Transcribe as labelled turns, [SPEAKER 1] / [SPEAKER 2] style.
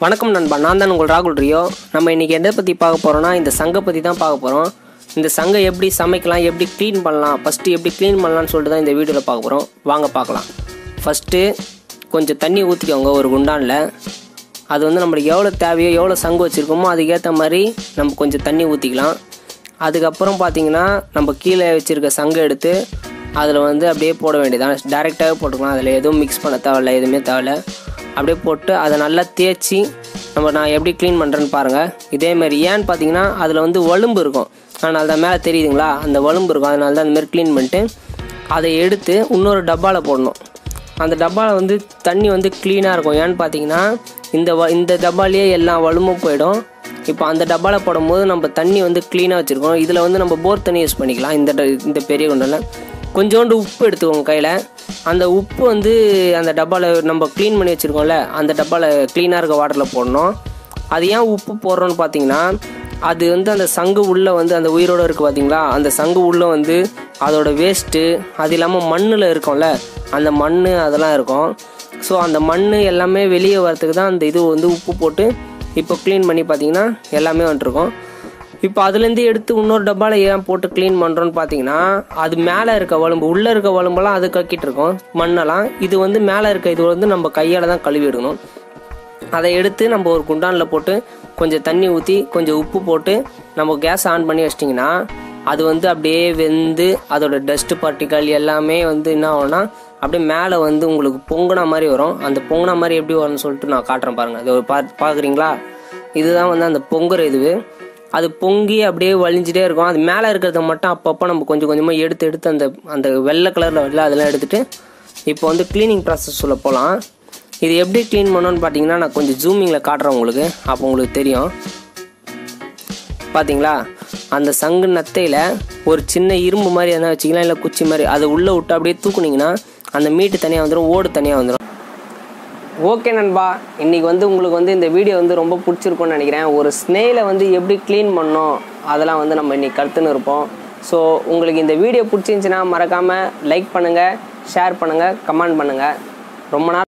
[SPEAKER 1] வணக்கம் நண்பா நான் தான் உங்கள் ராகுல் ரியோ நம்ம இன்றைக்கி எதை பற்றி பார்க்க போகிறோம்னா இந்த சங்கை பற்றி தான் பார்க்க போகிறோம் இந்த சங்கை எப்படி சமைக்கலாம் எப்படி க்ளீன் பண்ணலாம் ஃபஸ்ட்டு எப்படி க்ளீன் பண்ணலாம்னு சொல்லிட்டு தான் இந்த வீடியோவில் பார்க்க போகிறோம் வாங்க பார்க்கலாம் ஃபஸ்ட்டு கொஞ்சம் தண்ணி ஊற்றிக்கோங்க ஒரு குண்டானில் அது வந்து நம்மளுக்கு எவ்வளோ தேவையோ எவ்வளோ சங்கு வச்சுருக்கோமோ அதுக்கேற்ற மாதிரி நம்ம கொஞ்சம் தண்ணி ஊற்றிக்கலாம் அதுக்கப்புறம் பார்த்தீங்கன்னா நம்ம கீழே வச்சுருக்க சங்கை எடுத்து அதில் வந்து அப்படியே போட வேண்டியதான் டேரெக்டாகவே போட்டுக்கலாம் அதில் எதுவும் மிக்ஸ் பண்ண தேவையில்ல எதுவுமே தேவையில்ல அப்படியே போட்டு அதை நல்லா தேய்ச்சி நம்ம நான் எப்படி க்ளீன் பண்ணுறேன்னு பாருங்கள் இதேமாரி ஏன்னு பார்த்தீங்கன்னா அதில் வந்து வலும்பு இருக்கும் அதனால தான் மேலே தெரியுதுங்களா அந்த வலும்பு இருக்கும் அதனால தான் அந்தமாரி க்ளீன் பண்ணிட்டு அதை எடுத்து இன்னொரு டப்பாவில் போடணும் அந்த டப்பாவில் வந்து தண்ணி வந்து க்ளீனாக இருக்கும் ஏன்னு பார்த்தீங்கன்னா இந்த வ இந்த டப்பாலேயே எல்லா வலுமும் போயிடும் இப்போ அந்த டப்பாவில் போடும்போது நம்ம தண்ணி வந்து க்ளீனாக வச்சுருக்கோம் இதில் வந்து நம்ம போர் தண்ணி யூஸ் பண்ணிக்கலாம் இந்த ட- இந்த பெரிய குண்டில் கொஞ்சோண்டு உப்பு எடுத்துக்கோங்க கையில் அந்த உப்பு வந்து அந்த டப்பாவில் நம்ம க்ளீன் பண்ணி வச்சுருக்கோம்ல அந்த டப்பாவில் க்ளீனாக இருக்க வாட்டரில் போடணும் அது ஏன் உப்பு போடுறோன்னு பார்த்தீங்கன்னா அது வந்து அந்த சங்கு உள்ளே வந்து அந்த உயிரோடு இருக்குது பார்த்தீங்களா அந்த சங்கு உள்ளே வந்து அதோட வேஸ்ட்டு அது இல்லாமல் மண்ணில் இருக்கும்ல அந்த மண் அதெல்லாம் இருக்கும் ஸோ அந்த மண் எல்லாமே வெளியே வரத்துக்கு தான் அந்த இது வந்து உப்பு போட்டு இப்போ க்ளீன் பண்ணி பார்த்தீங்கன்னா எல்லாமே வந்துட்டுருக்கும் இப்போ அதுலேருந்து எடுத்து இன்னொரு டப்பாவில் ஏன் போட்டு க்ளீன் பண்ணுறோன்னு பார்த்தீங்கன்னா அது மேலே இருக்க வலும்பு உள்ளே இருக்க வலும்பெல்லாம் அது கக்கிட்டு இருக்கும் மண்ணெல்லாம் இது வந்து மேலே இருக்க இது வந்து நம்ம கையால் தான் கழுவி எடுக்கணும் அதை எடுத்து நம்ம ஒரு குண்டானில் போட்டு கொஞ்சம் தண்ணி ஊற்றி கொஞ்சம் உப்பு போட்டு நம்ம கேஸ் ஆன் பண்ணி வச்சிட்டிங்கன்னா அது வந்து அப்படியே வெந்து அதோட டஸ்ட் பார்ட்டிக்கல் எல்லாமே வந்து என்ன ஆகும்னா அப்படியே மேலே வந்து உங்களுக்கு பொங்குன மாதிரி வரும் அந்த பொங்குன மாதிரி எப்படி வரும்னு சொல்லிட்டு நான் காட்டுறேன் பாருங்கள் இது பா பார்க்குறீங்களா இதுதான் வந்து அந்த பொங்குற இதுவு அது பொங்கி அப்படியே வலிஞ்சிட்டே இருக்கும் அது மேலே இருக்கிறத மட்டும் அப்பப்போ நம்ம கொஞ்சம் கொஞ்சமாக எடுத்து எடுத்து அந்த அந்த வெள்ளை கலரில் வரல அதெல்லாம் எடுத்துட்டு இப்போ வந்து க்ளீனிங் ப்ராசஸ் உள்ள போகலாம் இது எப்படி க்ளீன் பண்ணணும்னு பார்த்தீங்கன்னா நான் கொஞ்சம் ஜூமிங்கில் காட்டுறேன் உங்களுக்கு அப்போ உங்களுக்கு தெரியும் பார்த்தீங்களா அந்த சங்கு நத்தையில் ஒரு சின்ன இரும்பு மாதிரி எதனா வச்சிக்கலாம் இல்லை குச்சி மாதிரி அதை உள்ளே விட்டு அப்படியே தூக்குனீங்கன்னா அந்த மீட்டு தனியாக வந்துடும் ஓடு தனியாக வந்துடும் ஓகே நண்பா இன்றைக்கி வந்து உங்களுக்கு வந்து இந்த வீடியோ வந்து ரொம்ப பிடிச்சிருக்கும்னு நினைக்கிறேன் ஒரு ஸ்னேலை வந்து எப்படி க்ளீன் பண்ணோம் அதெல்லாம் வந்து நம்ம இன்றைக்கி கற்றுன்னு இருப்போம் ஸோ உங்களுக்கு இந்த வீடியோ பிடிச்சிருந்துச்சின்னா மறக்காமல் லைக் பண்ணுங்கள் ஷேர் பண்ணுங்கள் கமெண்ட் பண்ணுங்கள் ரொம்ப நாள்